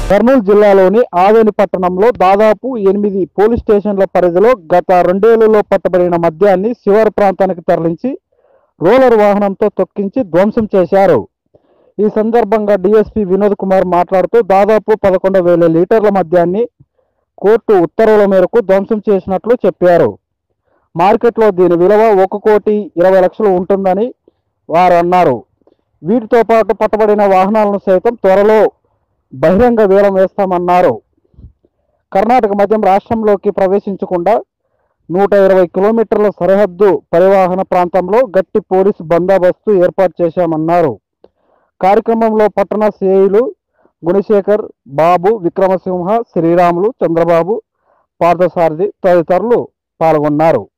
కర్నూలు జిల్లాలోని ఆవేని పట్టణంలో దాదాపు ఎనిమిది పోలీస్ స్టేషన్ల పరిధిలో గత రెండేళ్లలో పట్టబడిన మద్యాన్ని శివారు ప్రాంతానికి తరలించి రోలర్ వాహనంతో తొక్కించి ధ్వంసం చేశారు ఈ సందర్భంగా డీఎస్పీ వినోద్ కుమార్ మాట్లాడుతూ దాదాపు పదకొండు వేల లీటర్ల మద్యాన్ని కోర్టు ఉత్తర్వుల మేరకు ధ్వంసం చేసినట్లు చెప్పారు మార్కెట్లో దీని విలువ ఒక కోటి ఇరవై లక్షలు ఉంటుందని వారు అన్నారు వీటితో పాటు పట్టబడిన వాహనాలను సైతం త్వరలో బహిరంగ వేలం వేస్తామన్నారు కర్ణాటక మద్యం రాష్ట్రంలోకి ప్రవేశించకుండా నూట ఇరవై కిలోమీటర్ల సరిహద్దు పరివాహన ప్రాంతంలో గట్టి పోలీసు బందోబస్తు ఏర్పాటు చేశామన్నారు కార్యక్రమంలో పట్టణ సిఐలు గుణశేఖర్ బాబు విక్రమసింహ శ్రీరాములు చంద్రబాబు పార్థసారథి తదితరులు పాల్గొన్నారు